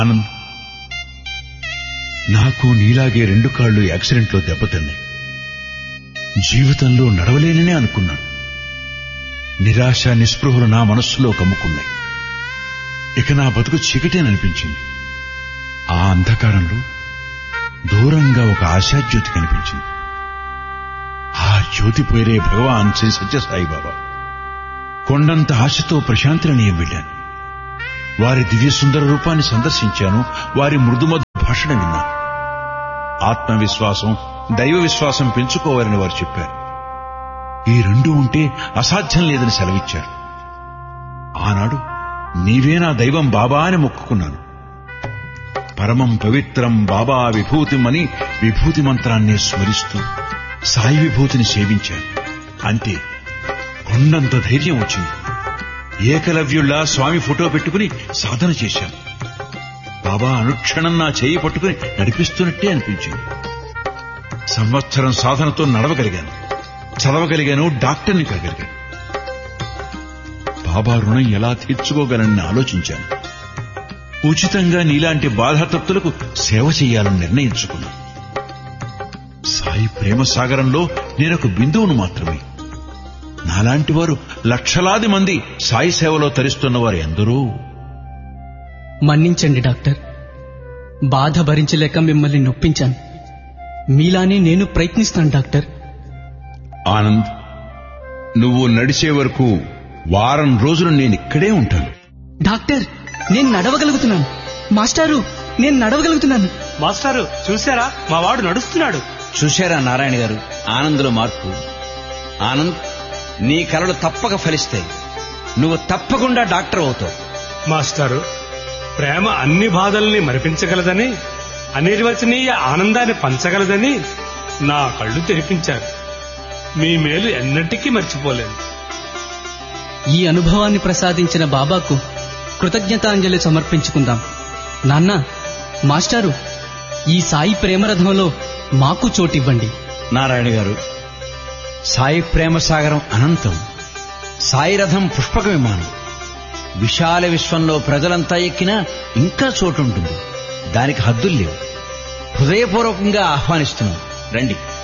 ఆనంద్ నాకు నీలాగే రెండు కాళ్ళు యాక్సిడెంట్లో దెబ్బతిన్నాయి జీవితంలో నడవలేననే అనుకున్నాను నిరాశ నిస్పృహలు నా మనస్సులో కమ్ముకున్నాయి ఇక నా బతుకు చీకటేననిపించింది ఆ అంధకారంలో దూరంగా ఒక ఆశాజ్యోతి కనిపించింది ఆ జ్యోతి పేరే భగవాన్ శ్రీ సత్యసాయిబాబా కొండంత ఆశతో ప్రశాంతి నిలయం వెళ్ళాను వారి దివ్య సుందర రూపాన్ని సందర్శించాను వారి మృదుమధు భాషణ విన్నాను ఆత్మవిశ్వాసం దైవ విశ్వాసం పెంచుకోవాలని వారు చెప్పారు ఈ రెండు ఉంటే అసాధ్యం లేదని సెలవిచ్చారు ఆనాడు నీవే నా దైవం బాబా అని మొక్కుకున్నాను పరమం పవిత్రం బాబా విభూతిం అని విభూతి మంత్రాన్ని స్మరిస్తూ సాయి విభూతిని సేవించాను అంతే కొండంత ధైర్యం వచ్చింది ఏకలవ్యుల్లా స్వామి ఫోటో పెట్టుకుని సాధన చేశాను బాబా అనుక్షణం నా చేయి పట్టుకుని నడిపిస్తున్నట్టే అనిపించింది సంవత్సరం సాధనతో నడవగలిగాను చదవగలిగాను డాక్టర్ని కాగలిగాను బాబా రుణం ఎలా తీర్చుకోగలనని ఆలోచించాను ఉచితంగా నీలాంటి బాధాతప్తులకు సేవ చేయాలని నిర్ణయించుకున్నాను సాయి ప్రేమ సాగరంలో నేనొక బిందువును మాత్రమే నాలాంటి వారు లక్షలాది మంది సాయి సేవలో తరిస్తున్న వారు ఎందరో మన్నించండి డాక్టర్ బాధ భరించలేక మిమ్మల్ని నొప్పించాను మీలానే నేను ప్రయత్నిస్తాను డాక్టర్ ఆనంద్ నువ్వు నడిచే వరకు వారం రోజులు నేను ఇక్కడే ఉంటాను డాక్టర్ నేను నడవగలుగుతున్నాను మాస్టారు నేను నడవగలుగుతున్నాను మాస్టారు చూసారా మా వాడు నడుస్తున్నాడు చూశారా నారాయణ గారు ఆనంద్లో మార్పు ఆనంద్ నీ కలలు తప్పక ఫలిస్తాయి నువ్వు తప్పకుండా డాక్టర్ అవుతావు మాస్టారు ప్రేమ అన్ని బాధల్ని మరిపించగలదని అనిర్వచనీయ ఆనందాన్ని పంచగలదని నా కళ్ళు తెరిపించారు మీ మేలు ఎన్నటికీ మర్చిపోలేను ఈ అనుభవాన్ని ప్రసాదించిన బాబాకు కృతజ్ఞతాంజలి సమర్పించుకుందాం నాన్న మాస్టారు ఈ సాయి ప్రేమరథంలో మాకు చోటివ్వండి నారాయణ గారు సాయి ప్రేమ సాగరం అనంతం సాయి రథం పుష్పక విమానం విశాల విశ్వంలో ప్రజలంతా ఎక్కినా ఇంకా చోటుంటుంది దానికి హద్దులు లేవు హృదయపూర్వకంగా ఆహ్వానిస్తున్నాం రండి